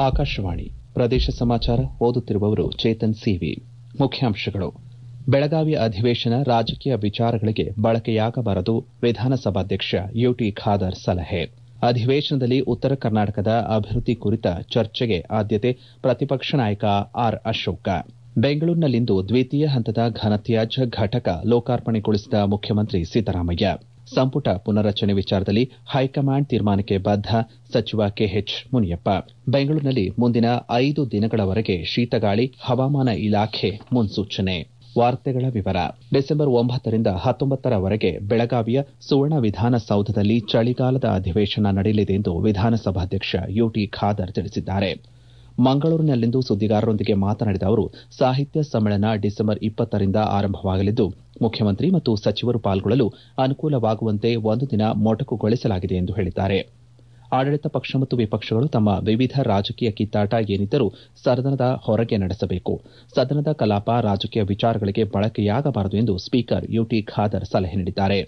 ಆಕಾಶವಾಣಿ ಪ್ರದೇಶ ಸಮಾಚಾರ ಓದುತ್ತಿರುವವರು ಚೇತನ್ ಸಿವಿ ಮುಖ್ಯಾಂಶಗಳು ಬೆಳಗಾವಿ ಅಧಿವೇಶನ ರಾಜಕೀಯ ವಿಚಾರಗಳಿಗೆ ಬಳಕೆಯಾಗಬಾರದು ವಿಧಾನಸಭಾಧ್ಯಕ್ಷ ಯುಟಿ ಖಾದರ್ ಸಲಹೆ ಅಧಿವೇಶನದಲ್ಲಿ ಉತ್ತರ ಕರ್ನಾಟಕದ ಅಭಿವೃದ್ಧಿ ಕುರಿತ ಚರ್ಚೆಗೆ ಆದ್ಯತೆ ಪ್ರತಿಪಕ್ಷ ನಾಯಕ ಆರ್ ಅಶೋಕ ಬೆಂಗಳೂರಿನಲ್ಲಿಂದು ದ್ವಿತೀಯ ಹಂತದ ಘನತ್ಯಾಜ್ಯ ಘಟಕ ಲೋಕಾರ್ಪಣೆಗೊಳಿಸಿದ ಮುಖ್ಯಮಂತ್ರಿ ಸಿದ್ದರಾಮಯ್ಯ ಸಂಪುಟ ಪುನರ್ರಚನೆ ವಿಚಾರದಲ್ಲಿ ಹೈಕಮಾಂಡ್ ತೀರ್ಮಾನಕ್ಕೆ ಬದ್ದ ಸಚಿವ ಕೆಎಚ್ ಮುನಿಯಪ್ಪ ಬೆಂಗಳೂರಿನಲ್ಲಿ ಮುಂದಿನ ಐದು ದಿನಗಳವರೆಗೆ ಶೀತಗಾಳಿ ಹವಾಮಾನ ಇಲಾಖೆ ಮುನ್ಸೂಚನೆ ವಾರ್ತೆಗಳ ವಿವರ ಡಿಸೆಂಬರ್ ಒಂಬತ್ತರಿಂದ ಹತ್ತೊಂಬತ್ತರವರೆಗೆ ಬೆಳಗಾವಿಯ ಸುವರ್ಣ ವಿಧಾನಸೌಧದಲ್ಲಿ ಚಳಿಗಾಲದ ಅಧಿವೇಶನ ನಡೆಯಲಿದೆ ಎಂದು ವಿಧಾನಸಭಾಧ್ಯಕ್ಷ ಯುಟಿ ಖಾದರ್ ತಿಳಿಸಿದ್ದಾರೆ ಮಂಗಳೂರಿನಲ್ಲಿಂದು ಸುದ್ದಿಗಾರರೊಂದಿಗೆ ಮಾತನಾಡಿದ ಅವರು ಸಾಹಿತ್ಯ ಸಮ್ಮೇಳನ ಡಿಸೆಂಬರ್ ಇಪ್ಪತ್ತರಿಂದ ಆರಂಭವಾಗಲಿದ್ದು ಮುಖ್ಯಮಂತ್ರಿ ಮತ್ತು ಸಚಿವರು ಪಾಲ್ಗೊಳ್ಳಲು ಅನುಕೂಲವಾಗುವಂತೆ ಒಂದು ದಿನ ಮೊಟಕುಗೊಳಿಸಲಾಗಿದೆ ಎಂದು ಹೇಳಿದ್ದಾರೆ ಆಡಳಿತ ಪಕ್ಷ ಮತ್ತು ವಿಪಕ್ಷಗಳು ತಮ್ಮ ವಿವಿಧ ರಾಜಕೀಯ ಕಿತ್ತಾಟ ಏನಿದ್ದರೂ ಸದನದ ಹೊರಗೆ ನಡೆಸಬೇಕು ಸದನದ ಕಲಾಪ ರಾಜಕೀಯ ವಿಚಾರಗಳಿಗೆ ಬಳಕೆಯಾಗಬಾರದು ಎಂದು ಸ್ಪೀಕರ್ ಯುಟಿ ಖಾದರ್ ಸಲಹೆ ನೀಡಿದ್ದಾರೆ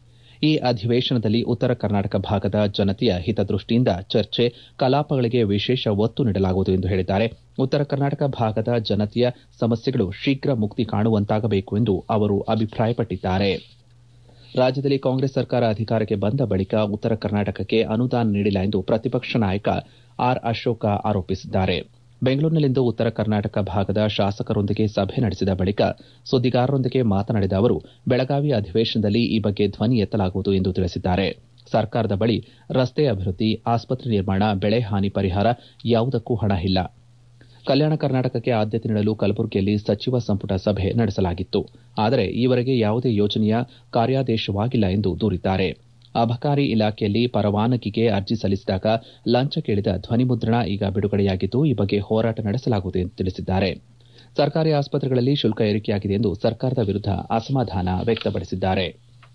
ಈ ಅಧಿವೇಶನದಲ್ಲಿ ಉತ್ತರ ಕರ್ನಾಟಕ ಭಾಗದ ಜನತೆಯ ಹಿತದೃಷ್ಟಿಯಿಂದ ಚರ್ಚೆ ಕಲಾಪಗಳಿಗೆ ವಿಶೇಷ ಒತ್ತು ನೀಡಲಾಗುವುದು ಎಂದು ಹೇಳಿದ್ದಾರೆ ಉತ್ತರ ಕರ್ನಾಟಕ ಭಾಗದ ಜನತೆಯ ಸಮಸ್ಯೆಗಳು ಶೀಘ್ರ ಮುಕ್ತಿ ಕಾಣುವಂತಾಗಬೇಕು ಎಂದು ಅವರು ಅಭಿಪ್ರಾಯಪಟ್ಟಿದ್ದಾರೆ ರಾಜ್ಯದಲ್ಲಿ ಕಾಂಗ್ರೆಸ್ ಸರ್ಕಾರ ಅಧಿಕಾರಕ್ಕೆ ಬಂದ ಬಳಿಕ ಉತ್ತರ ಕರ್ನಾಟಕಕ್ಕೆ ಅನುದಾನ ನೀಡಿಲ್ಲ ಎಂದು ಪ್ರತಿಪಕ್ಷ ನಾಯಕ ಆರ್ ಅಶೋಕ ಆರೋಪಿಸಿದ್ದಾರೆ ಬೆಂಗಳೂರಿನಲ್ಲಿಂದು ಉತ್ತರ ಕರ್ನಾಟಕ ಭಾಗದ ಶಾಸಕರೊಂದಿಗೆ ಸಭೆ ನಡೆಸಿದ ಬಳಿಕ ಸುದ್ದಿಗಾರರೊಂದಿಗೆ ಮಾತನಾಡಿದ ಅವರು ಬೆಳಗಾವಿ ಅಧಿವೇಶನದಲ್ಲಿ ಈ ಬಗ್ಗೆ ಧ್ವನಿ ಎತ್ತಲಾಗುವುದು ಎಂದು ತಿಳಿಸಿದ್ದಾರೆ ಸರ್ಕಾರದ ಬಳಿ ರಸ್ತೆ ಅಭಿವೃದ್ಧಿ ಆಸ್ಪತ್ರೆ ನಿರ್ಮಾಣ ಬೆಳೆ ಹಾನಿ ಪರಿಹಾರ ಯಾವುದಕ್ಕೂ ಹಣ ಇಲ್ಲ ಕಲ್ಯಾಣ ಕರ್ನಾಟಕಕ್ಕೆ ಆದ್ಯತೆ ನೀಡಲು ಕಲಬುರಗಿಯಲ್ಲಿ ಸಚಿವ ಸಂಪುಟ ಸಭೆ ನಡೆಸಲಾಗಿತ್ತು ಆದರೆ ಈವರೆಗೆ ಯಾವುದೇ ಯೋಜನೆಯ ಕಾರ್ಯಾದೇಶವಾಗಿಲ್ಲ ಎಂದು ದೂರಿದ್ದಾರೆ ಅಬಕಾರಿ ಇಲಾಖೆಯಲ್ಲಿ ಪರವಾನಗಿಗೆ ಅರ್ಜಿ ಸಲ್ಲಿಸಿದಾಗ ಲಂಚ ಕೇಳಿದ ಧ್ವನಿಮುದ್ರಣ ಈಗ ಬಿಡುಗಡೆಯಾಗಿದ್ದು ಈ ಬಗ್ಗೆ ಹೋರಾಟ ನಡೆಸಲಾಗುವುದು ಎಂದು ತಿಳಿಸಿದ್ದಾರೆ ಸರ್ಕಾರಿ ಆಸ್ಪತ್ರೆಗಳಲ್ಲಿ ಶುಲ್ಕ ಏರಿಕೆಯಾಗಿದೆ ಎಂದು ಸರ್ಕಾರದ ವಿರುದ್ದ ಅಸಮಾಧಾನ ವ್ಯಕ್ತಪಡಿಸಿದ್ದಾರೆ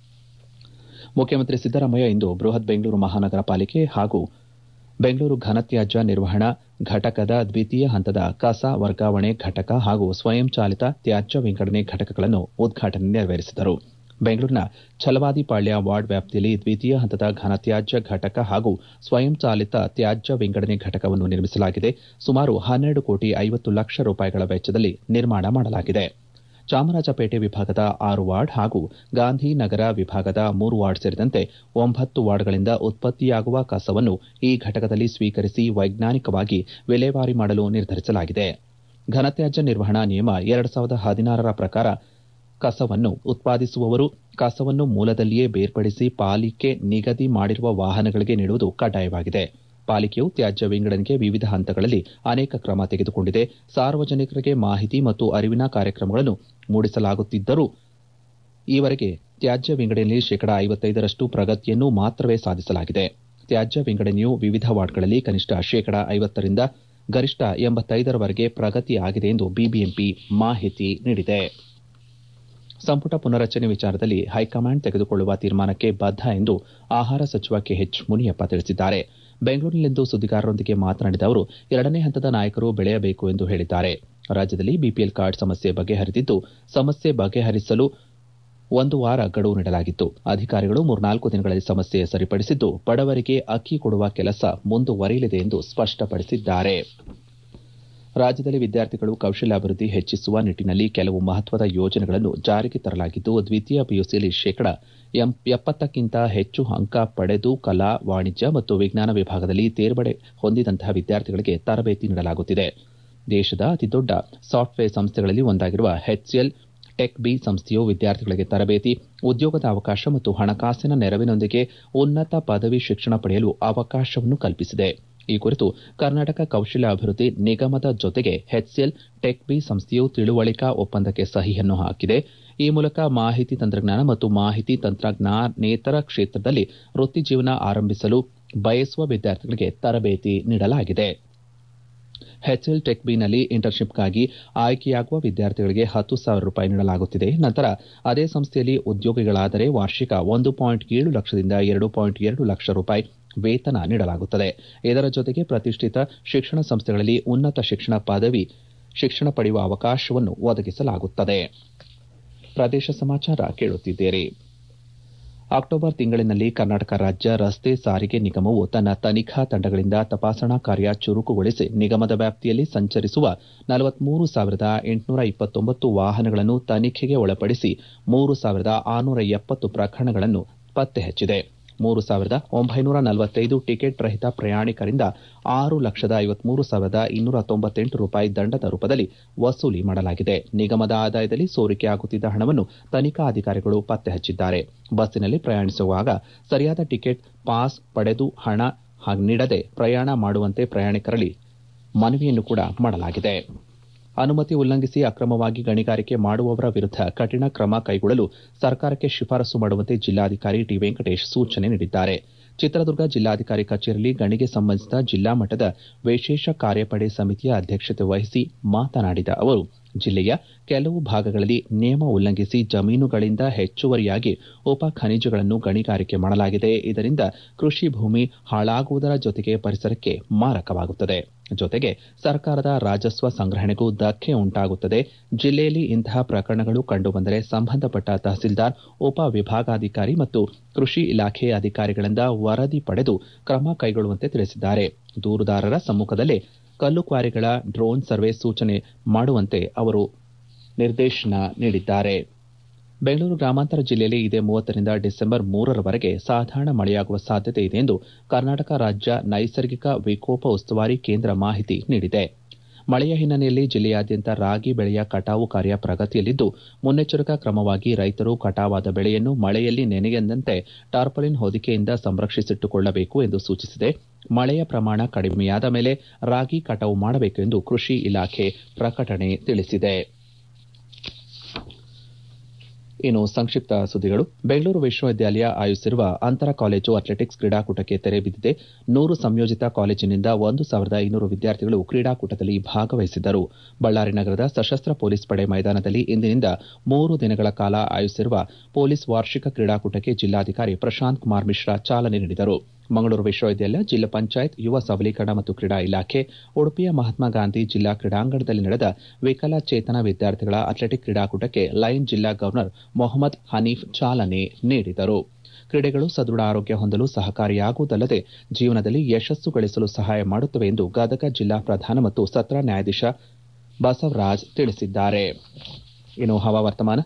ಮುಖ್ಯಮಂತ್ರಿ ಸಿದ್ದರಾಮಯ್ಯ ಇಂದು ಬೃಹತ್ ಬೆಂಗಳೂರು ಮಹಾನಗರ ಪಾಲಿಕೆ ಹಾಗೂ ಬೆಂಗಳೂರು ಘನತ್ಯಾಜ್ಯ ನಿರ್ವಹಣಾ ಘಟಕದ ದ್ವಿತೀಯ ಹಂತದ ಕಸ ವರ್ಗಾವಣೆ ಘಟಕ ಹಾಗೂ ಸ್ವಯಂ ಚಾಲಿತ ತ್ಯಾಜ್ಯ ವಿಂಗಡಣೆ ಘಟಕಗಳನ್ನು ಉದ್ಘಾಟನೆ ನೆರವೇರಿಸಿದರು ಬೆಂಗಳೂರಿನ ಛಲವಾದಿಪಾಳ್ಯ ವಾರ್ಡ್ ವ್ಯಾಪ್ತಿಯಲ್ಲಿ ದ್ವಿತೀಯ ಹಂತದ ಘನತ್ಯಾಜ್ಯ ಘಟಕ ಹಾಗೂ ಸ್ವಯಂ ಚಾಲಿತ ತ್ಯಾಜ್ಯ ವಿಂಗಡಣೆ ಘಟಕವನ್ನು ನಿರ್ಮಿಸಲಾಗಿದೆ ಸುಮಾರು ಹನ್ನೆರಡು ಕೋಟಿ ಐವತ್ತು ಲಕ್ಷ ರೂಪಾಯಿಗಳ ವೆಚ್ಚದಲ್ಲಿ ನಿರ್ಮಾಣ ಮಾಡಲಾಗಿದೆ ಚಾಮರಾಜಪೇಟೆ ವಿಭಾಗದ ಆರು ವಾರ್ಡ್ ಹಾಗೂ ಗಾಂಧಿನಗರ ವಿಭಾಗದ ಮೂರು ವಾರ್ಡ್ ಸೇರಿದಂತೆ ಒಂಬತ್ತು ವಾರ್ಡ್ಗಳಿಂದ ಉತ್ಪತ್ತಿಯಾಗುವ ಕಸವನ್ನು ಈ ಘಟಕದಲ್ಲಿ ಸ್ವೀಕರಿಸಿ ವೈಜ್ಞಾನಿಕವಾಗಿ ವಿಲೇವಾರಿ ಮಾಡಲು ನಿರ್ಧರಿಸಲಾಗಿದೆ ಘನತ್ಯಾಜ್ಯ ನಿರ್ವಹಣಾ ನಿಯಮ ಎರಡು ಸಾವಿರದ ಹದಿನಾರರ ಪ್ರಕಾರ ಕಸವನ್ನು ಉತ್ಪಾದಿಸುವವರು ಕಸವನ್ನು ಮೂಲದಲ್ಲಿಯೇ ಬೇರ್ಪಡಿಸಿ ಪಾಲಿಕೆ ನಿಗದಿ ಮಾಡಿರುವ ವಾಹನಗಳಿಗೆ ನೀಡುವುದು ಕಡ್ಡಾಯವಾಗಿದೆ ಪಾಲಿಕೆಯು ತ್ಯಾಜ್ಯ ವಿಂಗಡಣೆಗೆ ವಿವಿಧ ಹಂತಗಳಲ್ಲಿ ಅನೇಕ ಕ್ರಮ ತೆಗೆದುಕೊಂಡಿದೆ ಸಾರ್ವಜನಿಕರಿಗೆ ಮಾಹಿತಿ ಮತ್ತು ಅರಿವಿನ ಕಾರ್ಯಕ್ರಮಗಳನ್ನು ಮೂಡಿಸಲಾಗುತ್ತಿದ್ದರೂ ಈವರೆಗೆ ತ್ಯಾಜ್ಯ ವಿಂಗಡಣೆಯಲ್ಲಿ ಶೇಕಡಾ ಐವತ್ತೈದರಷ್ಟು ಪ್ರಗತಿಯನ್ನು ಮಾತ್ರವೇ ಸಾಧಿಸಲಾಗಿದೆ ತ್ಯಾಜ್ಯ ವಿಂಗಡಣೆಯು ವಿವಿಧ ವಾರ್ಡ್ಗಳಲ್ಲಿ ಕನಿಷ್ಠ ಶೇಕಡಾ ಐವತ್ತರಿಂದ ಗರಿಷ್ಠ ಎಂಬತ್ತೈದರವರೆಗೆ ಪ್ರಗತಿ ಆಗಿದೆ ಎಂದು ಬಿಬಿಎಂಪಿ ಮಾಹಿತಿ ನೀಡಿದೆ ಸಂಪುಟ ಪುನರ್ರಚನೆ ವಿಚಾರದಲ್ಲಿ ಹೈಕಮಾಂಡ್ ತೆಗೆದುಕೊಳ್ಳುವ ತೀರ್ಮಾನಕ್ಕೆ ಬದ್ದ ಎಂದು ಆಹಾರ ಸಚಿವ ಕೆಎಚ್ ಮುನಿಯಪ್ಪ ತಿಳಿಸಿದ್ದಾರೆ ಬೆಂಗಳೂರಿನಲ್ಲಿಂದು ಸುದ್ದಿಗಾರರೊಂದಿಗೆ ಮಾತನಾಡಿದ ಅವರು ಎರಡನೇ ಹಂತದ ನಾಯಕರು ಬೆಳೆಯಬೇಕು ಎಂದು ಹೇಳಿದ್ದಾರೆ ರಾಜ್ಯದಲ್ಲಿ ಬಿಪಿಎಲ್ ಕಾರ್ಡ್ ಸಮಸ್ಯೆ ಬಗೆಹರಿದಿದ್ದು ಸಮಸ್ಯೆ ಬಗೆಹರಿಸಲು ಒಂದು ವಾರ ಗಡುವು ನೀಡಲಾಗಿತ್ತು ಅಧಿಕಾರಿಗಳು ಮೂರ್ನಾಲ್ಕು ದಿನಗಳಲ್ಲಿ ಸಮಸ್ಯೆ ಸರಿಪಡಿಸಿದ್ದು ಬಡವರಿಗೆ ಅಕ್ಕಿ ಕೊಡುವ ಕೆಲಸ ಮುಂದುವರಿಯಲಿದೆ ಎಂದು ಸ್ಪಷ್ಟಪಡಿಸಿದ್ದಾರೆ ರಾಜ್ಯದಲ್ಲಿ ವಿದ್ಯಾರ್ಥಿಗಳು ಕೌಶಲ್ಯಾಭಿವೃದ್ಧಿ ಹೆಚ್ಚಿಸುವ ನಿಟ್ಟಿನಲ್ಲಿ ಕೆಲವು ಮಹತ್ವದ ಯೋಜನೆಗಳನ್ನು ಜಾರಿಗೆ ತರಲಾಗಿದ್ದು ದ್ವಿತೀಯ ಪಿಯುಸಿಯಲ್ಲಿ ಶೇಕಡಾ ಎಪ್ಪತ್ತಕ್ಕಿಂತ ಹೆಚ್ಚು ಅಂಕ ಪಡೆದು ಕಲಾ ವಾಣಿಜ್ಯ ಮತ್ತು ವಿಜ್ಞಾನ ವಿಭಾಗದಲ್ಲಿ ತೇರ್ಗಡೆ ಹೊಂದಿದಂತಹ ವಿದ್ಯಾರ್ಥಿಗಳಿಗೆ ತರಬೇತಿ ನೀಡಲಾಗುತ್ತಿದೆ ದೇಶದ ಅತಿದೊಡ್ಡ ಸಾಫ್ಟ್ವೇರ್ ಸಂಸ್ಥೆಗಳಲ್ಲಿ ಒಂದಾಗಿರುವ ಎಚ್ಸಿಎಲ್ ಟೆಕ್ ಬಿ ಸಂಸ್ಥೆಯು ವಿದ್ಯಾರ್ಥಿಗಳಿಗೆ ತರಬೇತಿ ಉದ್ಯೋಗದ ಅವಕಾಶ ಮತ್ತು ಹಣಕಾಸಿನ ನೆರವಿನೊಂದಿಗೆ ಉನ್ನತ ಪದವಿ ಶಿಕ್ಷಣ ಪಡೆಯಲು ಅವಕಾಶವನ್ನು ಕಲ್ಪಿಸಿದೆ ಈ ಕುರಿತು ಕರ್ನಾಟಕ ಕೌಶಲ್ಯ ಅಭಿವೃದ್ಧಿ ನಿಗಮದ ಜೊತೆಗೆ ಎಚ್ಸಿಎಲ್ ಟೆಕ್ ಬಿ ಸಂಸ್ಥೆಯು ತಿಳುವಳಿಕಾ ಒಪ್ಪಂದಕ್ಕೆ ಸಹಿಯನ್ನು ಹಾಕಿದೆ ಈ ಮೂಲಕ ಮಾಹಿತಿ ತಂತ್ರಜ್ಞಾನ ಮತ್ತು ಮಾಹಿತಿ ತಂತ್ರಜ್ಞಾನೇತರ ಕ್ಷೇತ್ರದಲ್ಲಿ ವೃತ್ತಿ ಜೀವನ ಆರಂಭಿಸಲು ಬಯಸುವ ವಿದ್ಯಾರ್ಥಿಗಳಿಗೆ ತರಬೇತಿ ನೀಡಲಾಗಿದೆ ಎಚ್ಎಲ್ ಟೆಕ್ ಬಿನಲ್ಲಿ ಇಂಟರ್ನ್ಶಿಪ್ಗಾಗಿ ಆಯ್ಕೆಯಾಗುವ ವಿದ್ಯಾರ್ಥಿಗಳಿಗೆ ಹತ್ತು ಸಾವಿರ ರೂಪಾಯಿ ನೀಡಲಾಗುತ್ತಿದೆ ನಂತರ ಅದೇ ಸಂಸ್ಥೆಯಲ್ಲಿ ಉದ್ಯೋಗಿಗಳಾದರೆ ವಾರ್ಷಿಕ ಒಂದು ಪಾಯಿಂಟ್ ಏಳು ಲಕ್ಷದಿಂದ ಎರಡು ಪಾಯಿಂಟ್ ಎರಡು ಲಕ್ಷ ರೂಪಾಯಿ ವೇತನ ನೀಡಲಾಗುತ್ತದೆ ಇದರ ಜೊತೆಗೆ ಪ್ರತಿಷ್ಠಿತ ಶಿಕ್ಷಣ ಸಂಸ್ಥೆಗಳಲ್ಲಿ ಉನ್ನತ ಶಿಕ್ಷಣ ಪದವಿ ಶಿಕ್ಷಣ ಪಡೆಯುವ ಅವಕಾಶವನ್ನು ಒದಗಿಸಲಾಗುತ್ತದೆ ಪ್ರದೇಶ ಸಮಾಚಾರ ಕೇಳುತ್ತಿದ್ದೀರಿ ಅಕ್ಟೋಬರ್ ತಿಂಗಳಿನಲ್ಲಿ ಕರ್ನಾಟಕ ರಾಜ್ಯ ರಸ್ತೆ ಸಾರಿಗೆ ನಿಗಮವು ತನ್ನ ತನಿಖಾ ತಂಡಗಳಿಂದ ತಪಾಸಣಾ ಕಾರ್ಯ ಚುರುಕುಗೊಳಿಸಿ ನಿಗಮದ ವ್ಯಾಪ್ತಿಯಲ್ಲಿ ಸಂಚರಿಸುವ ನಲವತ್ಮೂರು ಸಾವಿರದ ಎಂಟುನೂರ ಇಪ್ಪತ್ತೊಂಬತ್ತು ವಾಹನಗಳನ್ನು ತನಿಖೆಗೆ ಒಳಪಡಿಸಿ ಮೂರು ಸಾವಿರದ ಆರುನೂರ ಎಪ್ಪತ್ತು ಪ್ರಕರಣಗಳನ್ನು ಪತ್ತೆ ಹಚ್ಚಿದೆ ಮೂರು ಸಾವಿರದ ಒಂಬೈನೂರ ನಲವತ್ತೈದು ಟಿಕೆಟ್ ರಹಿತ ಪ್ರಯಾಣಿಕರಿಂದ ಆರು ಲಕ್ಷದ ಐವತ್ಮೂರು ಸಾವಿರದ ಇನ್ನೂರ ತೊಂಬತ್ತೆಂಟು ರೂಪಾಯಿ ದಂಡದ ರೂಪದಲ್ಲಿ ವಸೂಲಿ ಮಾಡಲಾಗಿದೆ ನಿಗಮದ ಆದಾಯದಲ್ಲಿ ಸೋರಿಕೆಯಾಗುತ್ತಿದ್ದ ಹಣವನ್ನು ತನಿಖಾ ಅಧಿಕಾರಿಗಳು ಪತ್ತೆ ಹಚ್ಚಿದ್ದಾರೆ ಬಸ್ಸಿನಲ್ಲಿ ಪ್ರಯಾಣಿಸುವಾಗ ಸರಿಯಾದ ಟಿಕೆಟ್ ಪಾಸ್ ಪಡೆದು ಹಣ ನೀಡದೆ ಪ್ರಯಾಣ ಮಾಡುವಂತೆ ಪ್ರಯಾಣಿಕರಲ್ಲಿ ಮನವಿಯನ್ನು ಕೂಡ ಮಾಡಲಾಗಿದೆ ಅನುಮತಿ ಉಲ್ಲಂಘಿಸಿ ಅಕ್ರಮವಾಗಿ ಗಣಿಗಾರಿಕೆ ಮಾಡುವವರ ವಿರುದ್ಧ ಕಠಿಣ ಕ್ರಮ ಕೈಗೊಳ್ಳಲು ಸರ್ಕಾರಕ್ಕೆ ಶಿಫಾರಸು ಮಾಡುವಂತೆ ಜಿಲ್ಲಾಧಿಕಾರಿ ಟಿ ವೆಂಕಟೇಶ್ ಸೂಚನೆ ನೀಡಿದ್ದಾರೆ ಚಿತ್ರದುರ್ಗ ಜಿಲ್ಲಾಧಿಕಾರಿ ಕಚೇರಿಯಲ್ಲಿ ಗಣಿಗೆ ಸಂಬಂಧಿಸಿದ ಜಿಲ್ಲಾ ಮಟ್ಟದ ವಿಶೇಷ ಕಾರ್ಯಪಡೆ ಸಮಿತಿಯ ಅಧ್ಯಕ್ಷತೆ ವಹಿಸಿ ಮಾತನಾಡಿದ ಅವರು ಜಿಲ್ಲೆಯ ಕೆಲವು ಭಾಗಗಳಲ್ಲಿ ನಿಯಮ ಉಲ್ಲಂಘಿಸಿ ಜಮೀನುಗಳಿಂದ ಹೆಚ್ಚುವರಿಯಾಗಿ ಉಪ ಖನಿಜಗಳನ್ನು ಗಣಿಗಾರಿಕೆ ಮಾಡಲಾಗಿದೆ ಇದರಿಂದ ಕೃಷಿ ಭೂಮಿ ಹಾಳಾಗುವುದರ ಜೊತೆಗೆ ಪರಿಸರಕ್ಕೆ ಮಾರಕವಾಗುತ್ತದೆ ಜೊತೆಗೆ ಸರ್ಕಾರದ ರಾಜಸ್ವ ಸಂಗ್ರಹಣೆಗೂ ಧಕ್ಕೆ ಉಂಟಾಗುತ್ತದೆ ಜಿಲ್ಲೆಯಲ್ಲಿ ಇಂತಹ ಪ್ರಕರಣಗಳು ಕಂಡುಬಂದರೆ ಸಂಬಂಧಪಟ್ಟ ತಹಸೀಲ್ದಾರ್ ಉಪ ವಿಭಾಗಾಧಿಕಾರಿ ಮತ್ತು ಕೃಷಿ ಇಲಾಖೆ ಅಧಿಕಾರಿಗಳಿಂದ ವರದಿ ಪಡೆದು ಕ್ರಮ ಕೈಗೊಳ್ಳುವಂತೆ ತಿಳಿಸಿದ್ದಾರೆ ದೂರುದಾರರ ಸಮ್ಮುಖದಲ್ಲೇ ಕಲ್ಲು ಕ್ವಾರಿಗಳ ಡ್ರೋನ್ ಸರ್ವೆ ಸೂಚನೆ ಮಾಡುವಂತೆ ಅವರು ನಿರ್ದೇಶನ ನೀಡಿದ್ದಾರೆ ಬೆಂಗಳೂರು ಗ್ರಾಮಾಂತರ ಜಿಲ್ಲೆಯಲ್ಲಿ ಇದೇ ಮೂವತ್ತರಿಂದ ಡಿಸೆಂಬರ್ ಮೂರರವರೆಗೆ ಸಾಧಾರಣ ಮಳೆಯಾಗುವ ಸಾಧ್ಯತೆ ಇದೆ ಎಂದು ಕರ್ನಾಟಕ ರಾಜ್ಯ ನೈಸರ್ಗಿಕ ವಿಕೋಪ ಉಸ್ತುವಾರಿ ಕೇಂದ್ರ ಮಾಹಿತಿ ನೀಡಿದೆ ಮಳೆಯ ಹಿನ್ನೆಲೆಯಲ್ಲಿ ಜಿಲ್ಲೆಯಾದ್ಯಂತ ರಾಗಿ ಬೆಳೆಯ ಕಟಾವು ಕಾರ್ಯ ಪ್ರಗತಿಯಲ್ಲಿದ್ದು ಮುನ್ನೆಚ್ಚರಿಕಾ ಕ್ರಮವಾಗಿ ರೈತರು ಕಟಾವಾದ ಬೆಳೆಯನ್ನು ಮಳೆಯಲ್ಲಿ ನೆನೆಯದಂತೆ ಟಾರ್ಪಲಿನ್ ಹೊದಿಕೆಯಿಂದ ಸಂರಕ್ಷಿಸಿಟ್ಟುಕೊಳ್ಳಬೇಕು ಎಂದು ಸೂಚಿಸಿದೆ ಮಳೆಯ ಪ್ರಮಾಣ ಕಡಿಮೆಯಾದ ಮೇಲೆ ರಾಗಿ ಕಟಾವು ಮಾಡಬೇಕು ಎಂದು ಕೃಷಿ ಇಲಾಖೆ ಪ್ರಕಟಣೆ ತಿಳಿಸಿದೆ ಇನ್ನು ಸಂಕ್ಷಿಪ್ತ ಸುದ್ದಿಗಳು ಬೆಂಗಳೂರು ವಿಶ್ವವಿದ್ಯಾಲಯ ಆಯೋಜಿಸಿರುವ ಅಂತರ ಕಾಲೇಜು ಅಥ್ಲೆಟಿಕ್ಸ್ ಕ್ರೀಡಾಕೂಟಕ್ಕೆ ತೆರೆ ಬಿದ್ದಿದೆ ನೂರು ಸಂಯೋಜಿತ ಕಾಲೇಜಿನಿಂದ ಒಂದು ಸಾವಿರದ ಐನೂರು ವಿದ್ಯಾರ್ಥಿಗಳು ಕ್ರೀಡಾಕೂಟದಲ್ಲಿ ಭಾಗವಹಿಸಿದ್ದರು ಬಳ್ಳಾರಿ ನಗರದ ಸಶಸ್ತ್ರ ಪೊಲೀಸ್ ಪಡೆ ಮೈದಾನದಲ್ಲಿ ಇಂದಿನಿಂದ ಮೂರು ದಿನಗಳ ಕಾಲ ಆಯೋಜಿಸಿರುವ ಪೊಲೀಸ್ ವಾರ್ಷಿಕ ಕ್ರೀಡಾಕೂಟಕ್ಕೆ ಜಿಲ್ಲಾಧಿಕಾರಿ ಪ್ರಶಾಂತ್ ಕುಮಾರ್ ಮಿಶ್ರಾ ಚಾಲನೆ ನೀಡಿದರು ಮಂಗಳೂರು ವಿಶ್ವವಿದ್ಯಾಲಯ ಜಿಲ್ಲಾ ಪಂಚಾಯತ್ ಯುವ ಸಬಲೀಕರಣ ಮತ್ತು ಕ್ರೀಡಾ ಇಲಾಖೆ ಉಡುಪಿಯ ಮಹಾತ್ಮ ಗಾಂಧಿ ಜಿಲ್ಲಾ ಕ್ರೀಡಾಂಗಣದಲ್ಲಿ ನಡೆದ ವಿಕಲಚೇತನ ವಿದ್ಯಾರ್ಥಿಗಳ ಅಥ್ಲೆಟಿಕ್ ಕ್ರೀಡಾಕೂಟಕ್ಕೆ ಲಯನ್ ಜಿಲ್ಲಾ ಗವರ್ನರ್ ಮೊಹಮ್ಮದ್ ಹನೀಫ್ ಚಾಲನೆ ನೀಡಿದರು ಕ್ರೀಡೆಗಳು ಸದೃಢ ಆರೋಗ್ಯ ಹೊಂದಲು ಸಹಕಾರಿಯಾಗುವುದಲ್ಲದೆ ಜೀವನದಲ್ಲಿ ಯಶಸ್ಸು ಗಳಿಸಲು ಸಹಾಯ ಮಾಡುತ್ತವೆ ಎಂದು ಗದಗ ಜಿಲ್ಲಾ ಪ್ರಧಾನ ಮತ್ತು ಸತ್ರ ನ್ಯಾಯಾಧೀಶ ಬಸವರಾಜ್ ತಿಳಿಸಿದ್ದಾರೆ ಇನ್ನು ಹವಾವರ್ತಮಾನ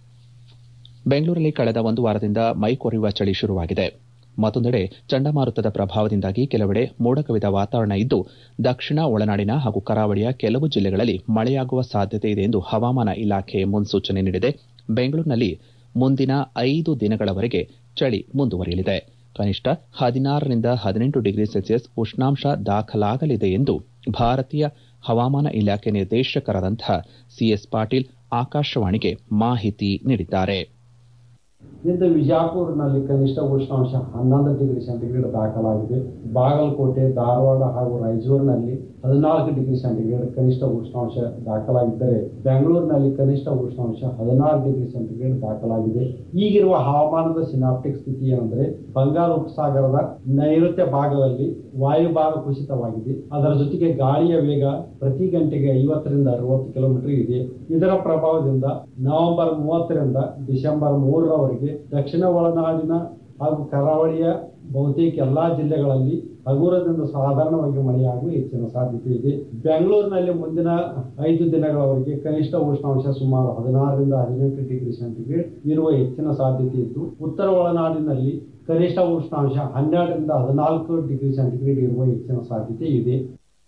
ಬೆಂಗಳೂರಲ್ಲಿ ಕಳೆದ ಒಂದು ವಾರದಿಂದ ಮೈಕೊರೆಯುವ ಚಳಿ ಶುರುವಾಗಿದೆ ಮತ್ತೊಂದೆಡೆ ಚಂಡಮಾರುತದ ಪ್ರಭಾವದಿಂದಾಗಿ ಕೆಲವೆಡೆ ಮೋಡ ಕವಿದ ವಾತಾವರಣ ಇದ್ದು ದಕ್ಷಿಣ ಒಳನಾಡಿನ ಹಾಗೂ ಕರಾವಳಿಯ ಕೆಲವು ಜಿಲ್ಲೆಗಳಲ್ಲಿ ಮಳೆಯಾಗುವ ಸಾಧ್ಯತೆ ಇದೆ ಎಂದು ಹವಾಮಾನ ಇಲಾಖೆ ಮುನ್ಸೂಚನೆ ನೀಡಿದೆ ಬೆಂಗಳೂರಿನಲ್ಲಿ ಮುಂದಿನ ಐದು ದಿನಗಳವರೆಗೆ ಚಳಿ ಮುಂದುವರಿಯಲಿದೆ ಕನಿಷ್ಠ ಹದಿನಾರರಿಂದ ಹದಿನೆಂಟು ಡಿಗ್ರಿ ಸೆಲ್ಸಿಯಸ್ ಉಷ್ಣಾಂಶ ದಾಖಲಾಗಲಿದೆ ಎಂದು ಭಾರತೀಯ ಹವಾಮಾನ ಇಲಾಖೆ ನಿರ್ದೇಶಕರಾದಂತಹ ಸಿಎಸ್ ಪಾಟೀಲ್ ಆಕಾಶವಾಣಿಗೆ ಮಾಹಿತಿ ನೀಡಿದ್ದಾರೆ ಇಂದು ವಿಜಯಪುರನಲ್ಲಿ ಕನಿಷ್ಠ ಉಷ್ಣಾಂಶ ಹನ್ನೊಂದು ಡಿಗ್ರಿ ಸೆಂಟಿಗ್ರೇಡ್ ದಾಖಲಾಗಿದೆ ಬಾಗಲಕೋಟೆ ಧಾರವಾಡ ಹಾಗೂ ರಾಯಚೂರಿನಲ್ಲಿ ಹದಿನಾಲ್ಕು ಡಿಗ್ರಿ ಸೆಂಟಿಗ್ರೇಡ್ ಕನಿಷ್ಠ ಉಷ್ಣಾಂಶ ದಾಖಲಾಗಿದ್ದರೆ ಬೆಂಗಳೂರಿನಲ್ಲಿ ಕನಿಷ್ಠ ಉಷ್ಣಾಂಶ ಹದಿನಾರು ಡಿಗ್ರಿ ಸೆಂಟಿಗ್ರೇಡ್ ದಾಖಲಾಗಿದೆ ಈಗಿರುವ ಹವಾಮಾನದ ಸಿನಾಪ್ಟಿಕ್ ಸ್ಥಿತಿ ಏನಂದ್ರೆ ಬಂಗಾಳ ಉಪಸಾಗರದ ನೈಋತ್ಯ ಭಾಗದಲ್ಲಿ ವಾಯುಭಾರ ಕುಸಿತವಾಗಿದೆ ಅದರ ಜೊತೆಗೆ ಗಾಳಿಯ ವೇಗ ಪ್ರತಿ ಗಂಟೆಗೆ ಐವತ್ತರಿಂದ ಅರವತ್ತು ಕಿಲೋಮೀಟರ್ ಇದೆ ಇದರ ಪ್ರಭಾವದಿಂದ ನವೆಂಬರ್ ಮೂವತ್ತರಿಂದ ಡಿಸೆಂಬರ್ ಮೂರರವರೆಗೆ ದಕ್ಷಿಣ ಒಳನಾಡಿನ ಹಾಗೂ ಕರಾವಳಿಯ ಬಹುತೇಕ ಎಲ್ಲಾ ಜಿಲ್ಲೆಗಳಲ್ಲಿ ಹಗುರದಿಂದ ಸಾಧಾರಣವಾಗಿ ಮಳೆಯಾಗುವ ಹೆಚ್ಚಿನ ಸಾಧ್ಯತೆ ಇದೆ ಬೆಂಗಳೂರಿನಲ್ಲಿ ಮುಂದಿನ ಐದು ದಿನಗಳವರೆಗೆ ಕನಿಷ್ಠ ಉಷ್ಣಾಂಶ ಸುಮಾರು ಹದಿನಾರರಿಂದ ಹದಿನೆಂಟು ಡಿಗ್ರಿ ಸೆಂಟಿಗ್ರೇಡ್ ಇರುವ ಹೆಚ್ಚಿನ ಸಾಧ್ಯತೆ ಇದ್ದು ಉತ್ತರ ಒಳನಾಡಿನಲ್ಲಿ ಕನಿಷ್ಠ ಉಷ್ಣಾಂಶ ಹನ್ನೆರಡರಿಂದ ಹದಿನಾಲ್ಕು ಡಿಗ್ರಿ ಸೆಂಟಿಗ್ರೇಡ್ ಇರುವ ಹೆಚ್ಚಿನ ಸಾಧ್ಯತೆ ಇದೆ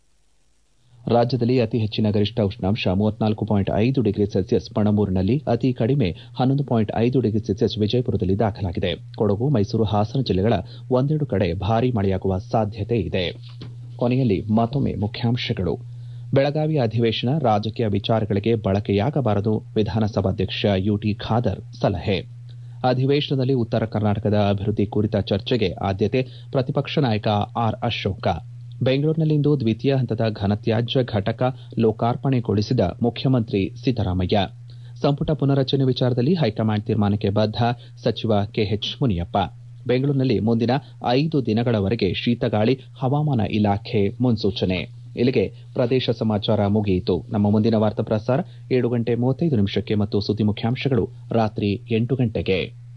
ರಾಜ್ಯದಲ್ಲಿ ಅತಿ ಹೆಚ್ಚಿನ ಗರಿಷ್ಠ ಉಷ್ಣಾಂಶ ಮೂವತ್ನಾಲ್ಕು ಪಾಯಿಂಟ್ ಐದು ಡಿಗ್ರಿ ಸೆಲ್ಸಿಯಸ್ ಪಣಂಬೂರಿನಲ್ಲಿ ಅತಿ ಕಡಿಮೆ ಹನ್ನೊಂದು ಪಾಯಿಂಟ್ ಐದು ಡಿಗ್ರಿ ಸೆಲ್ಸಿಯಸ್ ವಿಜಯಪುರದಲ್ಲಿ ದಾಖಲಾಗಿದೆ ಕೊಡಗು ಮೈಸೂರು ಹಾಸನ ಜಿಲ್ಲೆಗಳ ಒಂದೆರಡು ಕಡೆ ಭಾರೀ ಮಳೆಯಾಗುವ ಸಾಧ್ಯತೆ ಇದೆ ಕೊನೆಯಲ್ಲಿ ಮತ್ತೊಮ್ಮೆ ಮುಖ್ಯಾಂಶಗಳು ಬೆಳಗಾವಿ ಅಧಿವೇಶನ ರಾಜಕೀಯ ವಿಚಾರಗಳಿಗೆ ಬಳಕೆಯಾಗಬಾರದು ವಿಧಾನಸಭಾಧ್ಯಕ್ಷ ಯುಟಿ ಖಾದರ್ ಸಲಹೆ ಅಧಿವೇಶನದಲ್ಲಿ ಉತ್ತರ ಕರ್ನಾಟಕದ ಅಭಿವೃದ್ಧಿ ಕುರಿತ ಚರ್ಚೆಗೆ ಆದ್ಯತೆ ಪ್ರತಿಪಕ್ಷ ನಾಯಕ ಆರ್ ಅಶೋಕ ಬೆಂಗಳೂರಿನಲ್ಲಿಂದು ದ್ವಿತೀಯ ಹಂತದ ಘನತ್ಯಾಜ್ಯ ಘಟಕ ಲೋಕಾರ್ಪಣೆಗೊಳಿಸಿದ ಮುಖ್ಯಮಂತ್ರಿ ಸಿದ್ದರಾಮಯ್ಯ ಸಂಪುಟ ಪುನರಚನೆ ವಿಚಾರದಲ್ಲಿ ಹೈಕಮಾಂಡ್ ತೀರ್ಮಾನಕ್ಕೆ ಬದ್ಧ ಸಚಿವ ಕೆಎಚ್ ಮುನಿಯಪ್ಪ ಬೆಂಗಳೂರಿನಲ್ಲಿ ಮುಂದಿನ ಐದು ದಿನಗಳವರೆಗೆ ಶೀತಗಾಳಿ ಹವಾಮಾನ ಇಲಾಖೆ ಮುನ್ಸೂಚನೆ ಇಲ್ಲಿಗೆ ಪ್ರದೇಶ ಸಮಾಚಾರ ಮುಗಿಯಿತು ನಮ್ಮ ಮುಂದಿನ ವಾರ್ತಾ ಪ್ರಸಾರ ಏಳು ಗಂಟೆ ಮೂವತ್ತೈದು ನಿಮಿಷಕ್ಕೆ ಮತ್ತು ಸುದ್ದಿ ಮುಖ್ಯಾಂಶಗಳು ರಾತ್ರಿ ಎಂಟು ಗಂಟೆಗೆ